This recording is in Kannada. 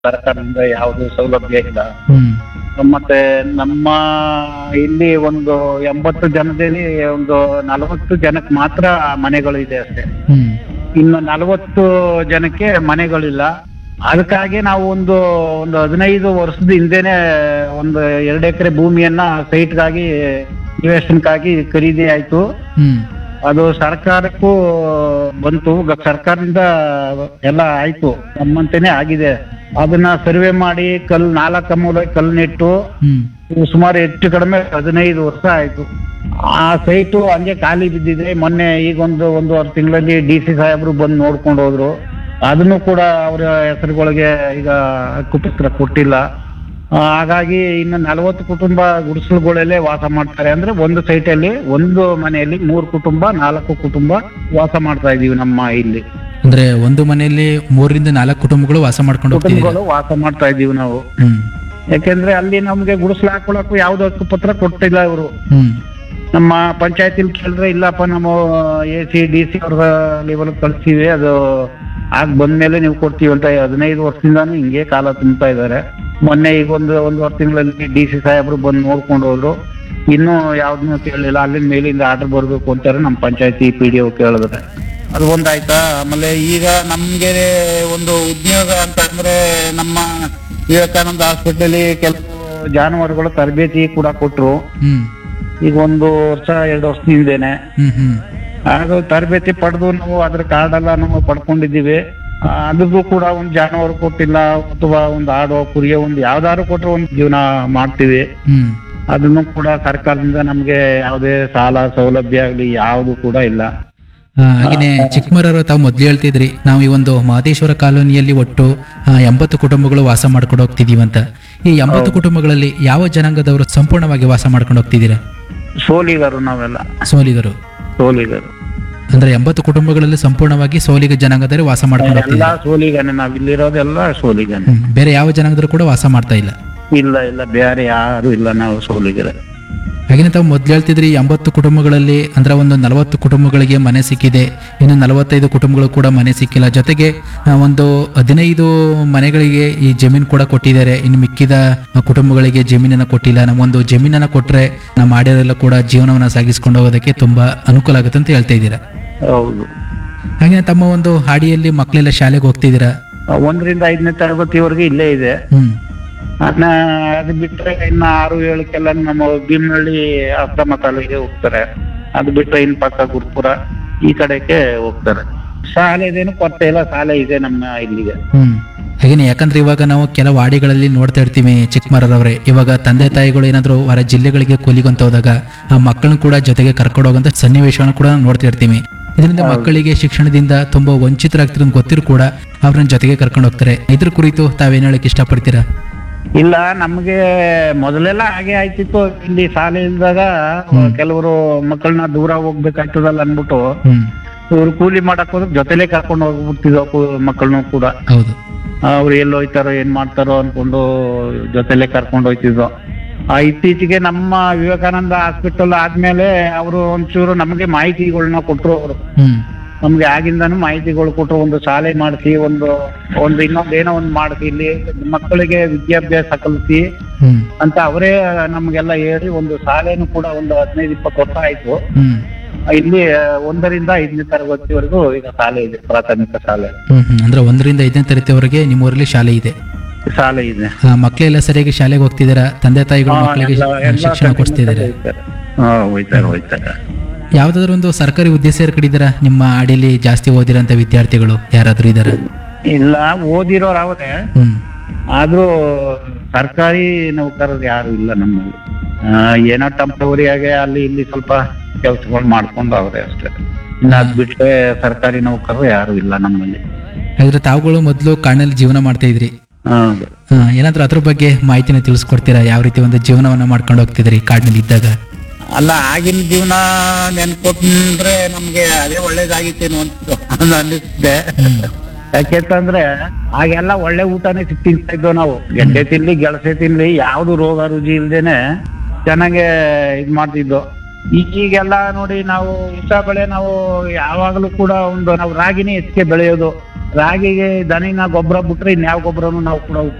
ಸರ್ಕಾರದಿಂದ ಯಾವುದು ಸೌಲಭ್ಯ ಇಲ್ಲ ಹ್ಮ್ ಮತ್ತೆ ನಮ್ಮ ಇಲ್ಲಿ ಒಂದು ಎಂಬತ್ತು ಜನದಲ್ಲಿ ಒಂದು ನಲವತ್ತು ಜನಕ್ಕೆ ಮಾತ್ರ ಮನೆಗಳು ಇದೆ ಅಷ್ಟೇ ಹ್ಮ್ ಇನ್ನು ನಲವತ್ತು ಜನಕ್ಕೆ ಮನೆಗಳಿಲ್ಲ ಅದಕ್ಕಾಗಿ ನಾವು ಒಂದು ಒಂದು ಹದಿನೈದು ವರ್ಷದ ಹಿಂದೆನೆ ಒಂದು ಎರಡು ಎಕರೆ ಭೂಮಿಯನ್ನ ಸೈಟ್ಗಾಗಿ ನಿವೇಶನಕ್ಕಾಗಿ ಖರೀದಿ ಆಯ್ತು ಹ್ಮ್ ಅದು ಸರ್ಕಾರಕ್ಕೂ ಬಂತು ಗ- ಸರ್ಕಾರದಿಂದ ಎಲ್ಲ ಆಯ್ತು ನಮ್ಮಂತೆನೆ ಆಗಿದೆ ಅದನ್ನ ಸರ್ವೆ ಮಾಡಿ ಕಲ್ ನಾಲ್ಕ ಮೂಲ ಕಲ್ ನೆಟ್ಟು ಹ್ಮ್ ಇದು ಸುಮಾರು ಹೆಚ್ಚು ಕಡಿಮೆ ಹದಿನೈದು ವರ್ಷ ಆಯ್ತು ಆ ಸೈಟು ಹಂಗೆ ಖಾಲಿ ಬಿದ್ದಿದೆ ಮೊನ್ನೆ ಈಗ ಒಂದು ಒಂದೂವರೆ ತಿಂಗಳಲ್ಲಿ ಡಿ ಸಿ ಸಾಹೇಬ್ರು ಬಂದು ನೋಡ್ಕೊಂಡು ಹೋದ್ರು ಅದನ್ನು ಕೂಡ ಅವರ ಹೆಸರುಗಳಿಗೆ ಈಗ ಹಕ್ಕುಪತ್ರ ಕೊಟ್ಟಿಲ್ಲ ಆ, ಹಾಗಾಗಿ ಇನ್ನು ನಲವತ್ತು ಕುಟುಂಬ ಗುಡಿಸಲುಗಳಲ್ಲೇ ವಾಸ ಮಾಡ್ತಾರೆ ಅಂದ್ರೆ ಒಂದು ಸೈಟಲ್ಲಿ ಒಂದು ಮನೆಯಲ್ಲಿ ಮೂರು ಕುಟುಂಬ ನಾಲ್ಕು ಕುಟುಂಬ ವಾಸ ಮಾಡ್ತಾ ಇದೀವಿ ನಮ್ಮ ಇಲ್ಲಿ ಅಂದ್ರೆ ಒಂದು ಮನೆಯಲ್ಲಿ ಮೂರರಿಂದ ನಾಲ್ಕು ಕುಟುಂಬಗಳು ವಾಸ ಮಾಡ್ಕೊಂಡು ಹೋಗ್ತಿದ್ದೀರಾ ಕುಟುಂಬಗಳು ವಾಸ ಮಾಡ್ತಾ ಇದೀವಿ ನಾವು ಹ್ಮ್ ಯಾಕೆಂದ್ರೆ ಅಲ್ಲಿ ನಮ್ಗೆ ಗುಡಿಸಲು ಹಾಕೊಳಕ್ಕೂ ಯಾವ್ದು ಹಕ್ಕುಪತ್ರ ಕೊಟ್ಟಿಲ್ಲ ಇವರು ಹ್ಮ್ ನಮ್ಮ ಪಂಚಾಯತಿಲಿ ಕೇಳಿದ್ರೆ ಇಲ್ಲಪ್ಪ ನಮ್ಮ ಎ ಸಿ ಡಿ ಸಿ ಅವ್ರ ಲೆವೆಲ್ ಕಳ್ಸಿವಿ ಅದು ಆಗ ಬಂದ್ಮೇಲೆ ನೀವು ಕೊಡ್ತೀವಿ ಅಂತ ಹದಿನೈದು ವರ್ಷದಿಂದಾನು ಹಿಂಗೆ ಕಾಲ ತುಂಬ್ತಾ ಇದ್ದಾರೆ ಮೊನ್ನೆ ಈಗ ಒಂದು ಒಂದೂವರೆ ತಿಂಗಳಲ್ಲಿ ಡಿ ಸಿ ಸಾಹೇಬ್ರು ಬಂದು ನೋಡ್ಕೊಂಡು ಹೋದ್ರು ಇನ್ನೂ ಯಾವ್ದನ್ನು ಕೇಳಲಿಲ್ಲ ಅಲ್ಲಿಂದ ಮೇಲಿಂದ ಆರ್ಡರ್ ಬರ್ಬೇಕು ಅಂತಾರೆ ನಮ್ಮ ಪಂಚಾಯತಿ ಪಿ ಡಿ ಒ ಕೇಳಿದ್ರೆ ಅದು ಒಂದಾಯ್ತಾ ಆಮೇಲೆ ಈಗ ನಮ್ಗೆ ಒಂದು ಉದ್ಯೋಗ ಅಂತ ಅಂದ್ರೆ ನಮ್ಮ ವಿವೇಕಾನಂದ ಹಾಸ್ಪಿಟಲ್ ಕೆಲವು ಜಾನುವಾರುಗಳ ತರಬೇತಿ ಕೂಡ ಕೊಟ್ರು ಹ್ಮ್ ಈಗ ಒಂದು ವರ್ಷ ಎರಡು ವರ್ಷದ ಹಿಂದೆನೆ ಹ್ಮ್ ಹ್ಮ್ ಆಗ ತರಬೇತಿ ಪಡೆದು ನಾವು ಅದ್ರ ಕಾರ್ಡ್ ಎಲ್ಲ ನಾವು ಪಡ್ಕೊಂಡಿದ್ದೀವಿ ಆ, ಅದ್ರದ್ದು ಕೂಡ ಒಂದು ಜಾನುವಾರು ಕೊಟ್ಟಿಲ್ಲ ಅಥವಾ ಒಂದು ಆಡೋ ಕುರಿಯೋ ಒಂದು ಯಾವ್ದಾದ್ರು ಕೊಟ್ಟರೆ ಒಂದು ಜೀವನ ಮಾಡ್ತೀವಿ ಹ್ಮ್ ಅದನ್ನು ಕೂಡ ಸರ್ಕಾರದಿಂದ ನಮ್ಗೆ ಯಾವುದೇ ಸಾಲ ಸೌಲಭ್ಯ ಆಗಲಿ ಯಾವುದು ಕೂಡ ಇಲ್ಲ ಆ, ಹಾಗೇನೆ ಚಿಕ್ಕಮರವರು ತಾವು ಮೊದ್ಲು ಹೇಳ್ತಿದ್ರಿ ನಾವು ಈ ಒಂದು ಮಹದೇಶ್ವರ ಕಾಲೋನಿಯಲ್ಲಿ ಒಟ್ಟು ಆ, ಎಂಬತ್ತು ಕುಟುಂಬಗಳು ವಾಸ ಮಾಡ್ಕೊಂಡು ಹೋಗ್ತಿದೀವಿ ಅಂತ ಈ ಎಂಬತ್ತು ಕುಟುಂಬಗಳಲ್ಲಿ ಯಾವ ಜನಾಂಗದವರು ಸಂಪೂರ್ಣವಾಗಿ ವಾಸ ಮಾಡ್ಕೊಂಡು ಹೋಗ್ತಿದ್ದೀರಾ ಸೋಲಿಗರು ನಾವೆಲ್ಲ ಸೋಲಿಗರು ಸೋಲಿಗರು ಅಂದ್ರೆ ಎಂಬತ್ತು ಕುಟುಂಬಗಳಲ್ಲಿ ಸಂಪೂರ್ಣವಾಗಿ ಸೋಲಿಗ ಜನಾಂಗದವರು ವಾಸ ಮಾಡ್ಕೊಂಡು ಎಲ್ಲ ಹೋಗ್ತಿದ್ದಾರೆ ಸೋಲಿಗನೆ ನಾವ್ ಇಲ್ಲಿರೋದೆಲ್ಲ ಸೋಲಿಗನೆ ಹ್ಮ್. ಬೇರೆ ಯಾವ ಜನಾಂಗದವರು ಕೂಡ ವಾಸ ಮಾಡ್ತಾ ಇಲ್ಲ ಇಲ್ಲ ಇಲ್ಲ ಬೇರೆ ಯಾರು ಇಲ್ಲ ನಾವು ಸೋಲಿಗರೆ ಹಾಗೇನೆ ತಾವು ಮೊದ್ಲು ಹೇಳ್ತಿದ್ರಿ ಎಂಬತ್ತು ಕುಟುಂಬಗಳಲ್ಲಿ ಅಂದ್ರೆ ಒಂದು ನಲವತ್ತು ಕುಟುಂಬಗಳಿಗೆ ಮನೆ ಸಿಕ್ಕಿದೆ ಇನ್ನು ನಲವತ್ತೈದು ಕುಟುಂಬಗಳು ಕೂಡ ಮನೆ ಸಿಕ್ಕಿಲ್ಲ ಜೊತೆಗೆ ಆ, ಒಂದು ಹದಿನೈದು ಮನೆಗಳಿಗೆ ಈ ಜಮೀನು ಕೂಡ ಕೊಟ್ಟಿದ್ದಾರೆ ಇನ್ನು ಮಿಕ್ಕಿದ ಕುಟುಂಬಗಳಿಗೆ ಜಮೀನನ್ನ ಕೊಟ್ಟಿಲ್ಲ ನಮ್ಮೊಂದು ಜಮೀನನ್ನ ಕೊಟ್ರೆ ನಮ್ಮ ಆಡ್ಯರೆಲ್ಲ ಕೂಡ ಜೀವನವನ್ನ ಸಾಗಿಸ್ಕೊಂಡು ಹೋಗೋದಕ್ಕೆ ತುಂಬಾ ಅನುಕೂಲ ಆಗುತ್ತೆ ಅಂತ ಹೇಳ್ತಾ ಇದ್ದೀರಾ ಹೌದು ಹಾಗೆ ತಮ್ಮ ಒಂದು ಹಾಡಿಯಲ್ಲಿ ಮಕ್ಕಳೆಲ್ಲ ಶಾಲೆಗೆ ಹೋಗ್ತಿದ್ದೀರಾ ಒಂದರಿಂದ ಐದನೇ ತರಗತಿವರೆಗೆ ಇಲ್ಲೇ ಇದೆ ಹ್ಮ್ ಅದನ್ನ ಅದು ಬಿಟ್ರೆ ಇನ್ನ ಆರು ಏಳಕ್ಕೆಲ್ಲ ನಮ್ಮ ಭೀಮನಹಳ್ಳಿ ಆಶ್ರಮ ತಾಲೂಕಿಗೆ ಹೋಗ್ತಾರೆ ಅದು ಬಿಟ್ರೆ ಇನ್ ಪಕ್ಕ ಗುರುಪುರ ಈ ಕಡೆಗೆ ಹೋಗ್ತಾರೆ ಶಾಲೆದೇನು ಕೊರತೆ ಇಲ್ಲ ಶಾಲೆ ಇದೆ ನಮ್ಮ ಇಲ್ಲಿಗೆ ಹ್ಮ್ ಹಾಗೇನೆ ಯಾಕಂದ್ರೆ ಇವಾಗ ನಾವು ಕೆಲವು ಹಾಡಿಗಳಲ್ಲಿ ನೋಡ್ತಾ ಇರ್ತೀವಿ ಚಿಕ್ಕಮರರವ್ರೆ ಇವಾಗ ತಂದೆ ತಾಯಿಗಳು ಏನಾದ್ರು ಹೊರ ಜಿಲ್ಲೆಗಳಿಗೆ ಕೂಲಿಗಂತ ಹೋದಾಗ ಆ ಮಕ್ಕಳನ್ನ ಕೂಡ ಜೊತೆಗೆ ಕರ್ಕೊಂಡು ಹೋಗಂತ ಸನ್ನಿವೇಶವನ್ನು ಕೂಡ ನೋಡ್ತಾ ಇರ್ತೀವಿ ಇದರಿಂದ ಮಕ್ಕಳಿಗೆ ಶಿಕ್ಷಣದಿಂದ ತುಂಬಾ ವಂಚಿತರಾಗ್ತಿರೋದು ಗೊತ್ತಿರು ಕೂಡ ಅವ್ರನ್ನ ಜೊತೆಗೆ ಕರ್ಕೊಂಡು ಹೋಗ್ತಾರೆ ಇದ್ರ ಕುರಿತು ತಾವೇನ್ ಹೇಳಕ್ ಇಷ್ಟಪಡ್ತೀರಾ ಇಲ್ಲ ನಮ್ಗೆ ಮೊದಲೆಲ್ಲ ಹಾಗೆ ಆಯ್ತಿತ್ತು ಇಲ್ಲಿ ಶಾಲೆ ಇಲ್ದಾಗ ಕೆಲವರು ಮಕ್ಕಳನ್ನ ದೂರ ಹೋಗ್ಬೇಕಾಗ್ತದಲ್ಲ ಅನ್ಬಿಟ್ಟು ಹ್ಮ್ ಇವ್ರು ಕೂಲಿ ಮಾಡಕ್ ಹೋದ್ರೆ ಜೊತೆಲೆ ಕರ್ಕೊಂಡು ಹೋಗ್ಬಿಡ್ತಿದ್ವು ಮಕ್ಕಳನ್ನು ಕೂಡ ಹೌದು ಅವ್ರು ಎಲ್ಲಿ ಹೋಯ್ತಾರೋ ಏನ್ ಮಾಡ್ತಾರೋ ಅನ್ಕೊಂಡು ಜೊತೆಲೆ ಕರ್ಕೊಂಡು ಹೋಯ್ತಿದ್ವು ಆ ಇತ್ತೀಚೆಗೆ ನಮ್ಮ ವಿವೇಕಾನಂದ ಹಾಸ್ಪಿಟಲ್ ಆದ್ಮೇಲೆ ಅವರು ಒಂಚೂರು ನಮಗೆ ಮಾಹಿತಿಗಳನ್ನ ಕೊಟ್ರು ಅವರು ಹ್ಮ್ ನಮ್ಗೆ ಆಗಿಂದಾನು ಮಾಹಿತಿಗಳು ಕೊಟ್ರು ಒಂದು ಶಾಲೆ ಮಾಡಿಸಿ ಒಂದು ಒಂದು ಇನ್ನೊಂದು ಏನೋ ಒಂದು ಮಾಡಿಸಿ ಇಲ್ಲಿ ಮಕ್ಕಳಿಗೆ ವಿದ್ಯಾಭ್ಯಾಸ ಕಲಿಸಿ ಹ್ಮ್ ಅಂತ ಅವರೇ ನಮ್ಗೆಲ್ಲ ಹೇಳಿ ಒಂದು ಶಾಲೆನೂ ಕೂಡ ಒಂದು ಹದಿನೈದು ಇಪ್ಪತ್ತು ವರ್ಷ ಆಯ್ತು ಹ್ಮ್ ಇಲ್ಲಿ ಒಂದರಿಂದ ಐದನೇ ತರಗತಿವರೆಗೂ ಈಗ ಶಾಲೆ ಇದೆ ಪ್ರಾಥಮಿಕ ಶಾಲೆ ಹ್ಮ್ ಹ್ಮ್ ಅಂದ್ರೆ ಒಂದರಿಂದ ಐದನೇ ತರಗತಿವರೆಗೆ ನಿಮ್ಮ ಊರಲ್ಲಿ ಶಾಲೆ ಇದೆ ಶಾಲೆ ಇದೆ ಆ, ಮಕ್ಳೆಲ್ಲ ಸರಿಯಾಗಿ ಶಾಲೆಗೆ ಹೋಗ್ತಿದ್ದೀರಾ ತಂದೆ ತಾಯಿಗಳು ಹಾ, ಮಕ್ಕಳಿಗೆ ಎಲ್ಲ- ಎಲ್ಲ ಶಿಕ್ಷಣ ಕೊಡಿಸ್ತಿದ್ದಾರೆ ಹೋಗ್ತಾರೆ. ಹಾ ಹೋಯ್ತಾರೆ ಹೋಯ್ತಾರೆ ಯಾವ್ದಾದ್ರು ಒಂದು ಸರ್ಕಾರಿ ಹುದ್ದೆ ಸೇರ್ಕಡಿದ್ದೀರಾ ನಿಮ್ಮ ಅಡಿಲಿ ಜಾಸ್ತಿ ಓದಿರೋಂಥ ವಿದ್ಯಾರ್ಥಿಗಳು ಯಾರಾದ್ರೂ ಇದಾರ ಇಲ್ಲ ಓದಿರೋರು ಅವರೇ ಹ್ಮ್ ಆದ್ರೂ ಸರ್ಕಾರಿ ನೌಕರರು ಯಾರು ಇಲ್ಲ ನಮ್ಮಲ್ಲಿ ಆ, ಏನೋ ಟೆಂಪ್ರವರಿಯಾಗೆ ಅಲ್ಲಿ ಇಲ್ಲಿ ಸ್ವಲ್ಪ ಕೆಲಸಗಳು ಮಾಡ್ಕೊಂಡು ಅವ್ರೆ ಅಷ್ಟೇ ಇನ್ನು ಅದ್ ಬಿಟ್ರೆ ಸರ್ಕಾರಿ ನೌಕರರು ಯಾರು ಇಲ್ಲ ನಮ್ಮಲ್ಲಿ ಹಾಗಾದ್ರೆ ತಾವುಗಳು ಮೊದಲು ಕಾಡಿನಲ್ಲಿ ಜೀವನ ಮಾಡ್ತಾ ಇದ್ರಿ ಹೌದು ಆ, ಏನಾದ್ರೂ ಅದ್ರ ಬಗ್ಗೆ ಮಾಹಿತಿನ ತಿಳಿಸ್ಕೊಡ್ತೀರಾ ಯಾವ ರೀತಿ ಒಂದು ಜೀವನವನ್ನ ಮಾಡ್ಕೊಂಡು ಹೋಗ್ತಿದ್ರಿ ಕಾಡಿನಲ್ಲಿ ಇದ್ದಾಗ ಅಲ್ಲ ಆಗಿನ ಜೀವನ ನೆನ್ಕೊಂಡ್ರೆ ನಮ್ಗೆ ಅದೇ ಒಳ್ಳೇದಾಗಿತ್ತೇನೋ ಅಂತ ಅನ್ನಿಸ್ದೆ ಯಾಕೆಂತಂದ್ರೆ ಆಗೆಲ್ಲ ಒಳ್ಳೆ ಊಟನೇ ಸಿಕ್ ತಿಂತಾ ಇದ್ವು ನಾವು ಗೆಡ್ಡೆ ತಿನ್ಲಿ ಗೆಳಸೆ ತಿನ್ಲಿ ಯಾವ್ದು ರೋಗ ರುಜಿ ಇಲ್ದೇನೆ ಚೆನ್ನಾಗೆ ಇದ್ ಮಾಡ್ತಿದ್ವು ಈಗೀಗೆಲ್ಲ ನೋಡಿ ನಾವು ಇಷ್ಟ ಬೆಳೆ ನಾವು ಯಾವಾಗಲೂ ಕೂಡ ಒಂದು ನಾವು ರಾಗಿನೇ ಹೆಚ್ಚಿಗೆ ಬೆಳೆಯೋದು ರಾಗಿಗೆ ದನಿನ ಗೊಬ್ಬರ ಬಿಟ್ರೆ ಇನ್ಯಾವ ಗೊಬ್ಬರನು ನಾವು ಕೂಡ